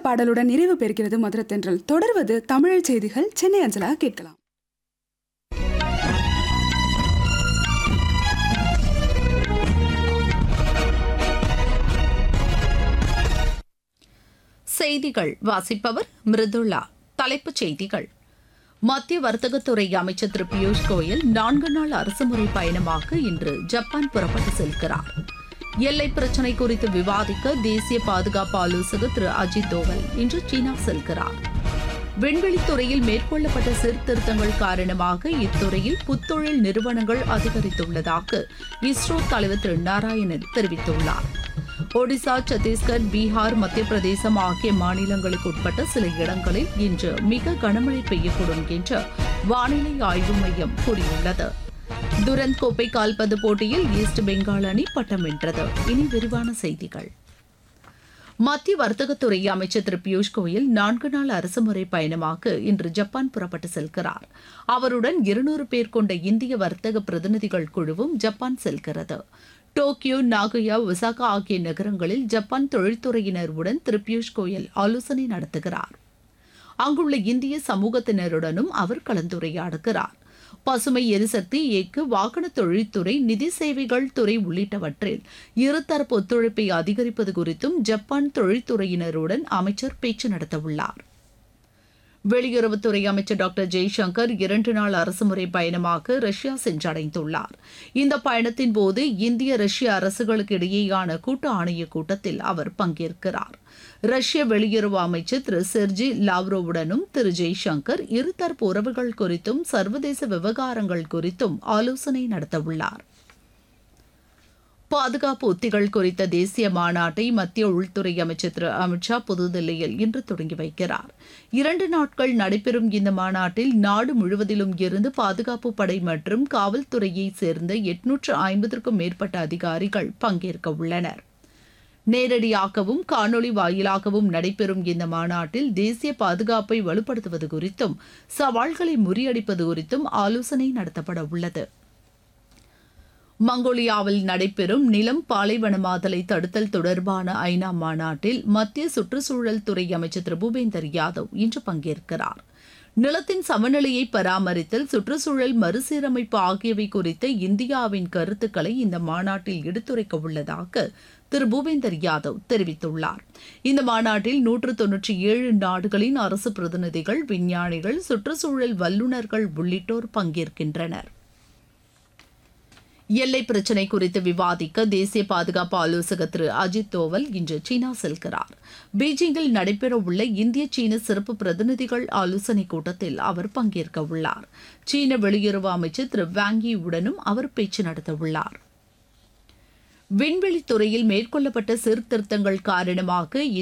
பாடலுடன் நிறைவு பெறுகிறது மதுரத்தென்றல் தொடர்வது தமிழ் செய்திகள் சென்னை அஞ்சலாக கேட்கலாம் செய்திகள் வாசிப்பவர் மிருதுளா தலைப்புச் செய்திகள் மத்திய வர்த்தகத்துறை அமைச்சர் திரு பியூஷ் கோயல் நான்கு நாள் அரசுமுறை பயணமாக இன்று ஜப்பான் புறப்பட்டு செல்கிறார் எல்லை பிரச்சினை குறித்து விவாதிக்க தேசிய பாதுகாப்பு ஆலோசகர் திரு அஜித் தோவல் இன்று சீனா செல்கிறார் விண்வெளித்துறையில் மேற்கொள்ளப்பட்ட சீர்திருத்தங்கள் காரணமாக இத்துறையில் புத்தொழில் நிறுவனங்கள் அதிகரித்துள்ளதாக இஸ்ரோ தலைவர் திரு நாராயணன் தெரிவித்துள்ளார் ஒடிசா சத்தீஸ்கர் பீகார் மத்திய பிரதேசம் ஆகிய மாநிலங்களுக்கு உட்பட்ட சில இடங்களில் இன்று மிக கனமழை பெய்யக்கூடும் என்று வானிலை ஆய்வு மையம் கூறியுள்ளது துரந்த் கோப்பை கால்பந்து போட்டியில் ஈஸ்ட் பெங்கால் அணி பட்டம் வென்றது இனி விரிவான செய்திகள் மத்திய வர்த்தகத்துறை அமைச்சர் திரு பியூஷ் கோயல் நான்கு நாள் அரசுமுறை பயணமாக இன்று ஜப்பான் புறப்பட்டு செல்கிறார் அவருடன் இருநூறு பேர் கொண்ட இந்திய வர்த்தக பிரதிநிதிகள் குழுவும் ஜப்பான் செல்கிறது டோக்கியோ நாகோயா ஒசாகா ஆகிய நகரங்களில் ஜப்பான் தொழில்துறையினருடன் திரு பியூஷ் கோயல் ஆலோசனை நடத்துகிறார் அங்குள்ள இந்திய சமூகத்தினருடனும் அவர் கலந்துரையாடுகிறார் பசுமை எரிசக்தி இயக்கு வாகன தொழில்துறை நிதி சேவைகள் துறை உள்ளிட்டவற்றில் இருதரப்பு ஒத்துழைப்பை அதிகரிப்பது குறித்தும் ஜப்பான் தொழில்துறையினருடன் அமைச்சர் பேச்சு நடத்தவுள்ளார் வெளியுறவுத்துறை அமைச்சர் டாக்டர் ஜெய்சங்கர் இரண்டு நாள் அரசுமுறை பயணமாக ரஷ்யா சென்றடைந்துள்ளார் இந்த பயணத்தின் போது இந்திய ரஷ்ய அரசுகளுக்கு இடையேயான கூட்டு ஆணைய கூட்டத்தில் அவர் பங்கேற்கிறார் ரஷ்ய வெளியுறவு அமைச்சர் திரு செர்ஜி லாவ்ரோவுடனும் திரு ஜெய்சங்கர் இருதரப்பு உறவுகள் குறித்தும் சர்வதேச விவகாரங்கள் குறித்தும் ஆலோசனை நடத்தவுள்ளார் பாதுகாப்பு உத்திகள் குறித்த தேசிய மாநாட்டை மத்திய உள்துறை அமைச்சர் திரு அமித்ஷா புதுதில்லியில் இன்று தொடங்கி வைக்கிறார் இரண்டு நாட்கள் நடைபெறும் இந்த மாநாட்டில் நாடு முழுவதிலும் இருந்து பாதுகாப்பு படை மற்றும் காவல்துறையை சேர்ந்த எட்நூற்று ஐம்பதற்கும் மேற்பட்ட அதிகாரிகள் பங்கேற்க உள்ளனர் நேரடியாகவும் காணொலி வாயிலாகவும் நடைபெறும் இந்த மாநாட்டில் தேசிய பாதுகாப்பை வலுப்படுத்துவது குறித்தும் சவால்களை முறியடிப்பது குறித்தும் ஆலோசனை நடத்தப்பட உள்ளது மங்கோலியாவில் நடைபெறும் நிலம் பாலைவனமாதலை தடுத்தல் தொடர்பான ஐநா மாநாட்டில் மத்திய சுற்றுச்சூழல் துறை அமைச்சர் திரு பூபேந்தர் யாதவ் இன்று பங்கேற்கிறார் நிலத்தின் சமநிலையை பராமரித்தல் சுற்றுச்சூழல் மறுசீரமைப்பு ஆகியவை குறித்த இந்தியாவின் கருத்துக்களை இந்த மாநாட்டில் எடுத்துரைக்க உள்ளதாக திரு பூபேந்தர் யாதவ் தெரிவித்துள்ளார் இந்த மாநாட்டில் நூற்று தொன்னூற்றி ஏழு நாடுகளின் அரசு பிரதிநிதிகள் விஞ்ஞானிகள் சுற்றுச்சூழல் வல்லுநர்கள் உள்ளிட்டோர் பங்கேற்கின்றனர் எல்லை பிரச்சினை குறித்து விவாதிக்க தேசிய பாதுகாப்பு ஆலோசகர் திரு அஜித் தோவல் இன்று சீனா செல்கிறார் பீஜிங்கில் நடைபெறவுள்ள இந்திய சீன சிறப்பு பிரதிநிதிகள் ஆலோசனைக் கூட்டத்தில் அவர் பங்கேற்க உள்ளார் சீன வெளியுறவு அமைச்சர் திரு வாங்கி உடனும் அவர் பேச்சு நடத்தவுள்ளார் விண்வெளித்துறையில் மேற்கொள்ளப்பட்ட சீர்திருத்தங்கள் காரணமாக